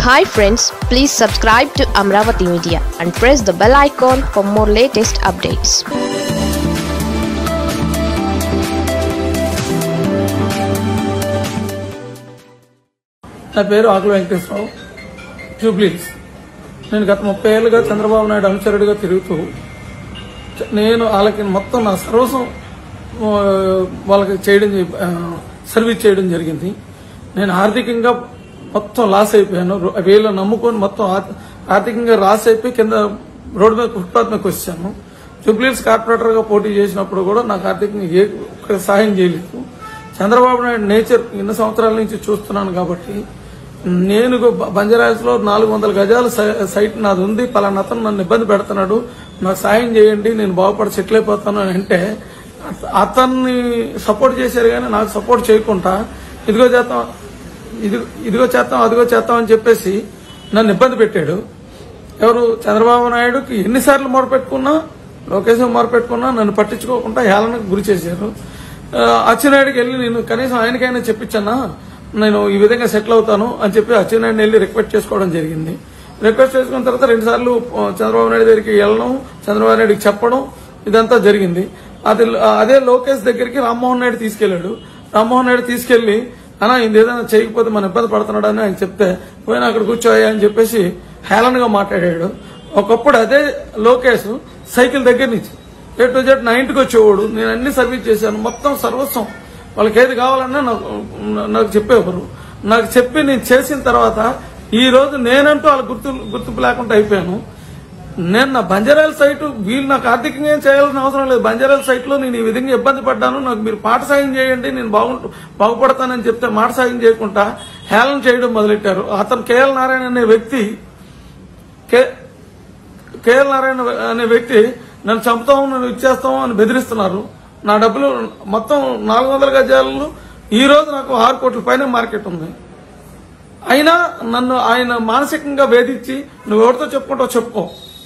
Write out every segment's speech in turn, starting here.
hi friends please subscribe to Amaravati media and press the bell icon for more latest updates నా పేరు ఆకుల వెంకటేశ్వరరావు జూబ్లీస్ నేను గత ముప్పై ఏళ్ళుగా చంద్రబాబు నాయుడు అనుచరుడిగా తిరుగుతూ చ- నేను వాళ్ళకి మొత్తం నా సర్వస్వం ఆ, వాళ్ళకి చేయడం జరి- ఆ, సర్వీస్ చేయడం జరిగింది నేను ఆర్థికంగా మొత్తం లాస్ అయిపోయాను రో- వీళ్ళు నమ్ముకొని మొత్తం ఆర్థ- ఆర్థికంగా లాస్ అయిపోయి కింద రోడ్డు మీద ఫుట్పాత్ మీదకి వచ్చాను జూబ్లీస్ కార్పొరేటర్ గా పోటీ చేసినప్పుడు కూడా నాకు ఆర్థికంగా ఏ ఒక్క సహాయం చేయలేదు చంద్రబాబు నాయుడు నేచర్ ఎన్ని సంవత్సరాల నుంచి చూస్తున్నాను కాబట్టి నేను బ- బంజారాస్ లో నాలుగు వందల గజాల సై- సైట్ నాది ఉంది పలానా అతను నన్ను ఇబ్బంది పెడుతున్నాడు నాకు సాయం చేయండి నేను బాగుపడి సెటిల్ అయిపోతాను అని అంటే అత- అతన్ని సపోర్ట్ చేశారు కానీ నాకు సపోర్ట్ చేయకుండా ఇదిగో చేద్దాం ఇది ఇదిగో చేద్దాం అదిగో చేద్దాం అని చెప్పేసి నన్ను ఇబ్బంది పెట్టాడు ఎవరు చంద్రబాబు నాయుడుకి ఎన్నిసార్లు మొరపెట్టుకున్నా లోకేష్ మొరపెట్టుకున్నా నన్ను పట్టించుకోకుండా హేళనకు గురి చేశారు ఆ, అచ్చెన్నాయుడికి వెళ్ళి నేను కనీసం ఆయనకైనా చెప్పించన్నా నేను ఈ విధంగా సెటిల్ అవుతాను అని చెప్పి అచ్చెన్నాయుడిని వెళ్ళి రిక్వెస్ట్ చేసుకోవడం జరిగింది రిక్వెస్ట్ చేసుకున్న తర్వాత రెండు సార్లు చంద్రబాబు నాయుడు దగ్గరికి వెళ్ళడం చంద్రబాబు నాయుడికి చెప్పడం ఇదంతా జరిగింది అది అదే లోకేష్ దగ్గరికి రామ్మోహన్ నాయుడు తీసుకెళ్లాడు రామ్మోహన్ నాయుడు తీసుకెళ్లి అన్నా ఇది ఏదైనా చేయకపోతే మన ఇబ్బంది పడుతున్నాడు అని ఆయన చెప్తే పోయినా అక్కడ కూర్చోయా అని చెప్పేసి హేళనగా మాట్లాడాడు ఒకప్పుడు అదే లోకేష్ సైకిల్ దగ్గర నుంచి ఏ టు జెడ్ నా ఇంటికి వచ్చేవాడు నేను అన్ని సర్వీస్ చేశాను మొత్తం సర్వస్వం వాళ్ళకి ఏది కావాలన్నా నాకు నాకు చెప్పేవారు నాకు చెప్పి నేను చేసిన తర్వాత ఈ రోజు నేనంటూ వాళ్ళ గుర్తు గుర్తింపు లేకుండా అయిపోయాను నేను నా బంజారాల సైట్ వీళ్ళు నాకు ఆర్థికంగా ఏం చేయాల్సిన అవసరం లేదు బంజారాల సైట్ లో నేను ఈ విధంగా ఇబ్బంది పడ్డాను నాకు మీరు పాట సాయం చేయండి నేను బాగుంటు బాగుపడతానని చెప్తే మాట సాయం చేయకుండా హేళన చేయడం మొదలెట్టారు అతను కేఎల్ నారాయణ అనే వ్యక్తి కే- కేఎల్ నారాయణ అనే వ్యక్తి నన్ను చంపుతాం నన్ను ఇచ్చేస్తాం అని బెదిరిస్తున్నారు నా డబ్బులు మొత్తం నాలుగు వందల గజాలు ఈ రోజు నాకు ఆరు కోట్ల పైన మార్కెట్ ఉంది అయినా నన్ను ఆయన మానసికంగా వేధించి నువ్వు ఎవరితో చెప్పుకుంటావు చెప్పుకో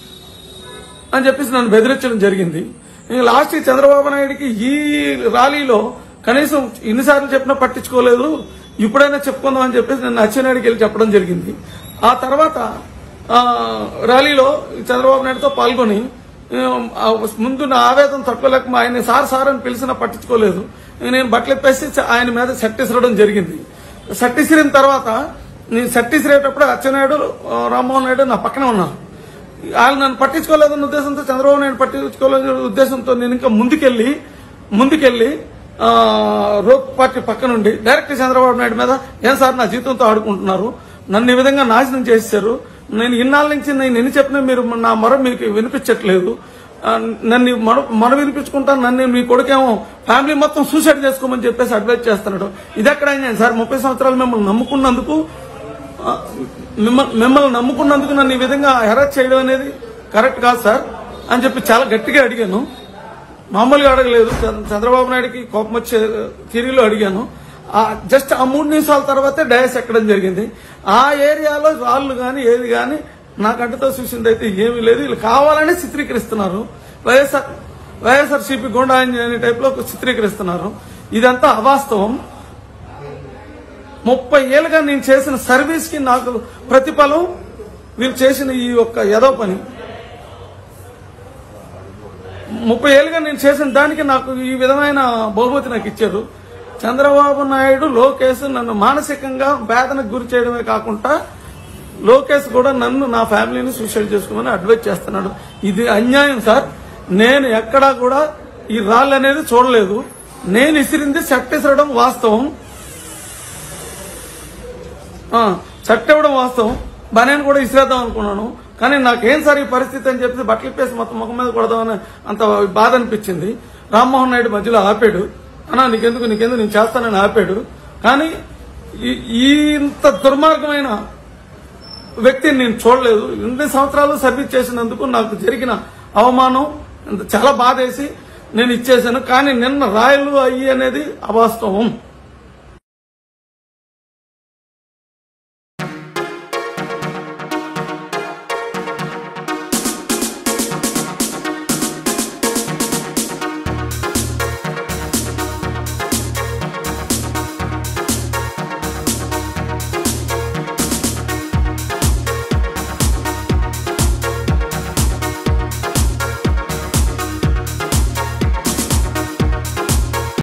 అని చెప్పేసి నన్ను బెదిరించడం జరిగింది ఇంక లాస్ట్ ఈ చంద్రబాబు నాయుడికి ఈ ర్యాలీలో కనీసం ఇన్నిసార్లు చెప్పినా పట్టించుకోలేదు ఇప్పుడైనా చెప్పుకుందాం అని చెప్పేసి నన్ను అచ్చెన్నాయుడికి వెళ్ళి చెప్పడం జరిగింది ఆ తర్వాత ఆ, ర్యాలీలో చంద్రబాబు నాయుడుతో పాల్గొని ఆ, ముందు నా ఆవేదన తట్టుకోలేక ఆయన సార్ సార్ అని పిలిచినా పట్టించుకోలేదు ఇంక నేను బట్టలు ఇప్పేసి ఆయన మీద సెట్ ఇసరడం జరిగింది సెట్ ఇసిరిన తర్వాత నేను సెట్ ఇసిరేటప్పుడు అచ్చెన్నాయుడు ఆ, రామ్మోహన్ నాయుడు నా పక్కన ఉన్నారు వాళ్ళు నన్ను పట్టించుకోలేదన్న ఉద్దేశంతో చంద్రబాబు నాయుడు పట్టించుకోలేదన్న ఉద్దేశంతో నేను ఇంకా ముందుకెళ్లి ముందుకెళ్లి ఆ, రోప్ పార్టీ పక్క నుండి డైరెక్ట్ చంద్రబాబు నాయుడు మీద ఏం సార్ నా జీవితంతో ఆడుకుంటున్నారు నన్ను ఈ విధంగా నాశనం చేశారు నేను ఇన్నాళ్ళ నుంచి నేను ఎన్ని చెప్పినా మీరు నా మొర మీకు వినిపించట్లేదు ఆ, నన్ను మొర మొర వినిపించుకుంటాను నన్ను మీ కొడుకేమో ఫ్యామిలీ మొత్తం సూసైడ్ చేసుకోమని చెప్పేసి అడ్వైజ్ చేస్తున్నాడు ఇది ఎక్కడ అయింది సార్ ముప్పై సంవత్సరాలు మిమ్మల్ని నమ్ముకున్నందుకు ఆ, మిమ్మ- మిమ్మల్ని నమ్ముకున్నందుకు నన్ను ఈ విధంగా హెరాస్ చేయడం అనేది కరెక్ట్ కాదు సార్ అని చెప్పి చాలా గట్టిగా అడిగాను మామూలుగా అడగలేదు చంద్ర- చంద్రబాబు నాయుడుకి కోపం వచ్చే తీరులో అడిగాను ఆ జస్ట్ ఆ మూడు నిమిషాల తర్వాతే డయాస్ ఎక్కడం జరిగింది ఆ ఏరియాలో రాళ్ళు గాని ఏది గాని నా కంటితో చూసింది అయితే ఏమీ లేదు వీళ్ళు కావాలని చిత్రీకరిస్తున్నారు వైఎస్ఆర్ వైఎస్ఆర్ సిపి గుండా అనే టైప్ లో చిత్రీకరిస్తున్నారు ఇదంతా అవాస్తవం ముప్పై ఏళ్ళుగా నేను చేసిన సర్వీస్ కి నాకు ప్రతిఫలం వీళ్ళు చేసిన ఈ ఒక్క యదో పని ముప్పై ఏళ్ళుగా నేను చేసిన దానికి నాకు ఈ విధమైన బహుమతి నాకు ఇచ్చారు చంద్రబాబు నాయుడు లోకేష్ నన్ను మానసికంగా వేదనకు గురి చేయడమే కాకుండా లోకేష్ కూడా నన్ను నా ఫ్యామిలీని సూసైడ్ చేసుకోమని అడ్వైజ్ చేస్తున్నాడు ఇది అన్యాయం సార్ నేను ఎక్కడా కూడా ఈ రాళ్ళు అనేది చూడలేదు నేను ఇసిరింది సెట్ ఇసరడం వాస్తవం ఆ, చట్ట ఇవ్వడం వాస్తవం బనేను కూడా ఇసిరేద్దాం అనుకున్నాను కానీ నాకేం సార్ ఈ పరిస్థితి అని చెప్పి బట్టలు ఇప్పేసి మొత్తం ముఖం మీద కొడదామని అంత బాధ అనిపించింది రామ్మోహన్ నాయుడు మధ్యలో ఆపాడు అన్నా నీకెందుకు నీకెందుకు నేను చేస్తానని ఆపాడు కానీ ఈ- ఈ ఇంత దుర్మార్గమైన వ్యక్తిని నేను చూడలేదు ఎన్ని సంవత్సరాలు సర్వీస్ చేసినందుకు నాకు జరిగిన అవమానం చాలా బాధేసి నేను ఇచ్చేశాను కానీ నిన్న రాయలు అయ్యి అనేది అవాస్తవం